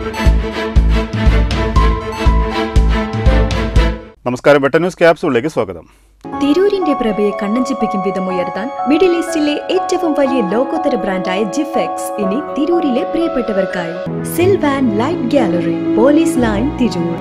നമസ്കാരം വെട്ട ന്യൂസ് ക്യാപ്സൂളിലേക്ക് സ്വാഗതം തിരൂരിന്റെ പ്രഭയെ കണ്ണഞ്ചിപ്പിക്കും വിധം ഉയർത്താൻ മിഡിൽ ഈസ്റ്റിലെ ഏറ്റവും വലിയ ലോകോത്തര ബ്രാൻഡായ ജിഫെക്സ് ഇനി തിരൂരിലെ പ്രിയപ്പെട്ടവർക്കായി സിൽവാൻ light gallery police line Tirur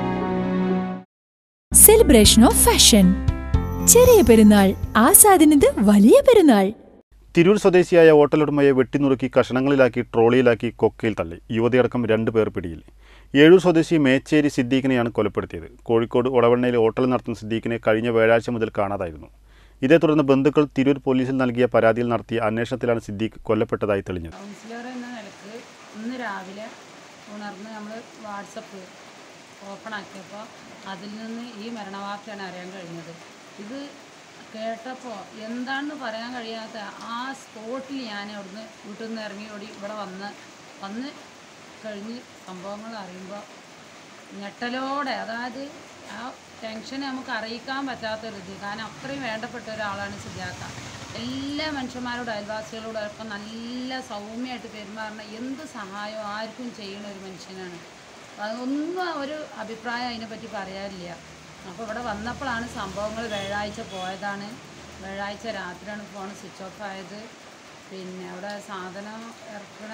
celebration of fashion Cheriya Perunnal ആസാദിനത് വലിയ പെരുന്നാൾ തിരൂർ സ്വദേശിയായ ഹോട്ടലുടമയെ വെട്ടിനുറുക്കി കഷണങ്ങളിലാക്കി ട്രോളിയിലാക്കി കൊക്കയിൽ തള്ളി യുവതിയടക്കം രണ്ടു പേർ പിടിയിൽ ഏഴൂർ സ്വദേശി മേച്ചേരി സിദ്ദീഖിനെയാണ് കൊലപ്പെടുത്തിയത് കോഴിക്കോട് ഒളവണ്ണയിൽ ഹോട്ടൽ നടത്തുന്ന സിദ്ദീഖിനെ കഴിഞ്ഞ വ്യാഴാഴ്ച മുതൽ കാണാതായിരുന്നു ഇതേ തുടർന്ന് ബന്ധുക്കൾ തിരൂർ പോലീസിൽ നൽകിയ പരാതിയിൽ നടത്തിയ അന്വേഷണത്തിലാണ് സിദ്ദീഖ് കൊല്ലപ്പെട്ടതായി തെളിഞ്ഞത് കൗൺസിലർ എന്ന നിലക്ക് ഇന്ന് രാവിലെ ഉണർന്ന് നമ്മൾ വാട്സപ്പ് ഓപ്പൺ ആക്കിയപ്പോൾ അതിൽ നിന്ന് ഈ മരണവാർത്തയാണ് അറിയാൻ കഴിഞ്ഞത് ഇത് കേട്ടപ്പോൾ എന്താണെന്ന് പറയാൻ കഴിയാത്ത ആ സ്പോട്ടിൽ ഞാൻ അവിടുന്ന് വീട്ടിൽ നിന്ന് ഇറങ്ങി ഓടി ഇവിടെ വന്ന് വന്ന് കഴിഞ്ഞ് സംഭവങ്ങൾ അറിയുമ്പോൾ ഞെട്ടലോടെ അതായത് ആ ടെൻഷൻ നമുക്ക് അറിയിക്കാൻ പറ്റാത്തൊരിത് കാരണം അത്രയും വേണ്ടപ്പെട്ട ഒരാളാണ് സുജാത എല്ലാ മനുഷ്യന്മാരോടും അയൽവാസികളോടും ഒക്കെ നല്ല സൗമ്യമായിട്ട് പെരുമാറുന്ന എന്ത് സഹായവും ആർക്കും ചെയ്യുന്ന ഒരു മനുഷ്യനാണ് അതൊന്നും ഒരു അഭിപ്രായം അതിനെപ്പറ്റി പറയാനില്ല അപ്പോൾ ഇവിടെ വന്നപ്പോഴാണ് സംഭവങ്ങൾ വ്യാഴാഴ്ച പോയതാണ് വ്യാഴാഴ്ച രാത്രിയാണ് ഫോൺ സ്വിച്ച് ഓഫ് ആയത് പിന്നെ അവിടെ സാധനം ഇറക്കണ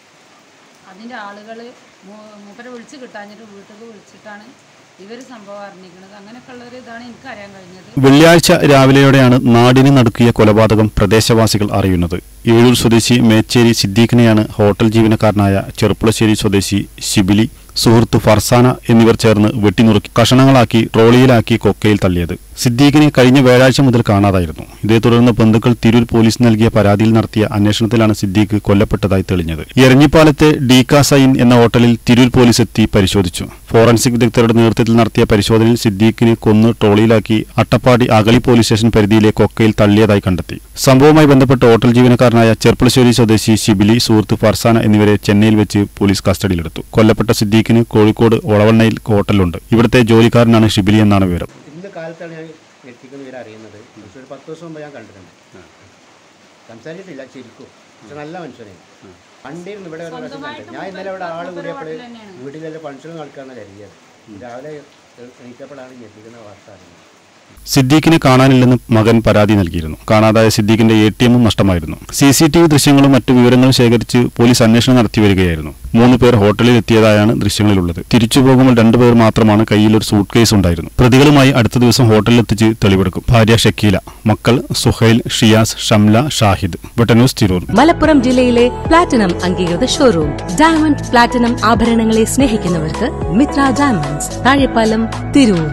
അതിൻ്റെ ആളുകൾ മൂപ്പരെ വിളിച്ച് കിട്ടാഞ്ഞിട്ട് വീട്ടിൽ വിളിച്ചിട്ടാണ് ഇവർ സംഭവം അറിഞ്ഞിരിക്കുന്നത് അങ്ങനെയൊക്കെ ഉള്ളൊരു ഇതാണ് എനിക്കറിയാൻ കഴിഞ്ഞത് വെള്ളിയാഴ്ച രാവിലെയോടെയാണ് നാടിന് നടുക്കിയ കൊലപാതകം പ്രദേശവാസികൾ അറിയുന്നത് ഏഴൂർ സ്വദേശി മേച്ചേരി സിദ്ദീഖിനെയാണ് ഹോട്ടൽ ജീവനക്കാരനായ ചെറുപ്പുളശ്ശേരി സ്വദേശി ശിബിലി സുഹൃത്ത് ഫർസാന എന്നിവർ ചേർന്ന് വെട്ടിനുറുക്കി കഷണങ്ങളാക്കി ട്രോളിയിലാക്കി കൊക്കയിൽ തള്ളിയത് സിദ്ദീഖിനെ കഴിഞ്ഞ വ്യാഴാഴ്ച മുതൽ കാണാതായിരുന്നു ഇതേ തുടർന്ന് ബന്ധുക്കൾ തിരൂർ പോലീസ് നൽകിയ പരാതിയിൽ നടത്തിയ അന്വേഷണത്തിലാണ് സിദ്ദീഖ് കൊല്ലപ്പെട്ടതായി തെളിഞ്ഞത് എരഞ്ഞിപ്പാലത്തെ ഡീക സൈൻ എന്ന ഹോട്ടലിൽ തിരൂർ പോലീസ് എത്തി പരിശോധിച്ചു ഫോറൻസിക് വിദഗ്ധരുടെ നേതൃത്വത്തിൽ നടത്തിയ പരിശോധനയിൽ സിദ്ദീഖിനെ കൊന്ന് ട്രോളിയിലാക്കി അട്ടപ്പാടി അഗളി പോലീസ് സ്റ്റേഷൻ പരിധിയിലെ കൊക്കയിൽ തള്ളിയതായി കണ്ടെത്തി സംഭവവുമായി ബന്ധപ്പെട്ട് ഹോട്ടൽ ജീവനക്കാരനായ ചെർപ്പളശ്ശേരി സ്വദേശി ശിബിലി സുഹൃത്ത് ഫർസാന എന്നിവരെ ചെന്നൈയിൽ വെച്ച് പോലീസ് കസ്റ്റഡിയിലെടുത്തു കൊല്ലപ്പെട്ട സിദ്ദീഖിന് കോഴിക്കോട് ഒളവണ്ണയിൽ ഹോട്ടലുണ്ട് ഇവിടുത്തെ ജോലിക്കാരനാണ് ഷിബിലി എന്നാണ് വിവരം ഇന്ന് കാലത്താണ് ഞാൻ എത്തിക്കുന്ന ഇവരെ അറിയുന്നത് പക്ഷെ ഒരു പത്ത് ദിവസം മുമ്പ് ഞാൻ കണ്ടിട്ടുണ്ട് സംസാരിച്ചിട്ടില്ല ചിരിക്കും പക്ഷെ നല്ല മനുഷ്യനാണ് വണ്ടിയിൽ ഇവിടെ ഒരു പ്രാവശ്യം കണ്ടത് ഞാൻ ഇന്നലെ ഇവിടെ ആൾ കൂടിയപ്പോൾ വീട്ടിലെല്ലാം ഫംഗ്ഷൻ നടക്കാമെന്ന് കരുതിയത് രാവിലെ എണീറ്റപ്പോഴാണ് ഈ എത്തിക്കുന്ന വാർത്ത അറിയുന്നത് സിദ്ദീഖിനെ കാണാനില്ലെന്ന് മകൻ പരാതി നൽകിയിരുന്നു കാണാതായ സിദ്ദീഖിന്റെ എ ടി എമ്മും നഷ്ടമായിരുന്നു സി സി ടി വി ദൃശ്യങ്ങളും മറ്റു വിവരങ്ങളും ശേഖരിച്ച് പോലീസ് അന്വേഷണം നടത്തി വരികയായിരുന്നു മൂന്ന് പേർ ഹോട്ടലിൽ എത്തിയതായാണ് ദൃശ്യങ്ങളിലുള്ളത് തിരിച്ചു പോകുമ്പോൾ രണ്ടുപേർ മാത്രമാണ് കയ്യിൽ ഒരു സൂട്ട് കേസ് ഉണ്ടായിരുന്നു പ്രതികളുമായി അടുത്ത ദിവസം ഹോട്ടലിൽ എത്തിച്ച് തെളിവെടുക്കും ഭാര്യ ഷക്കീല മക്കൾ സുഹൈൽ ഷിയാസ് ഷംല ഷാഹിദ് വെട്ടന്യൂസ് തിരൂർ മലപ്പുറം ജില്ലയിലെ പ്ലാറ്റിനം അംഗീകൃത ഷോറൂം ഡയമണ്ട് പ്ലാറ്റിനം ആഭരണങ്ങളെ സ്നേഹിക്കുന്നവർക്ക് മിത്ര ഡയമണ്ട്സ് താഴെപ്പാലം തിരൂർ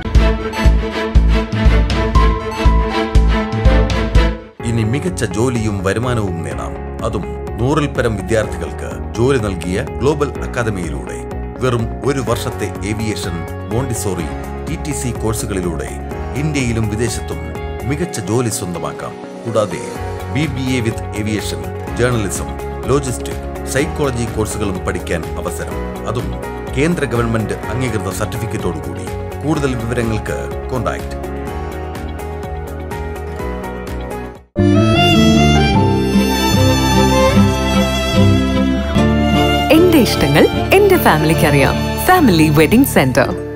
ഇനി മികച്ച ജോലിയും വരുമാനവും നേടാം അതും നൂറിൽ പരം വിദ്യാർത്ഥികൾക്ക് ജോലി നൽകിയ ഗ്ലോബൽ അക്കാദമിയിലൂടെ വെറും ഒരു വർഷത്തെ aviation montessori E T C കോഴ്സുകളിലൂടെ ഇന്ത്യയിലും വിദേശത്തും മികച്ച ജോലി സ്വന്തമാക്കാം കൂടാതെ B B A with aviation journalism logistic psychology കോഴ്സുകളും പഠിക്കാൻ അവസരം അതും കേന്ദ്ര ഗവൺമെന്റ് അംഗീകൃത സർട്ടിഫിക്കറ്റോടുകൂടി കൂടുതൽ വിവരങ്ങൾക്ക് കോൺടാക്ട് എന്റെ ഇഷ്ടങ്ങൾ എന്റെ ഫാമിലിക്ക് അറിയാം ഫാമിലി വെഡിംഗ് സെന്റർ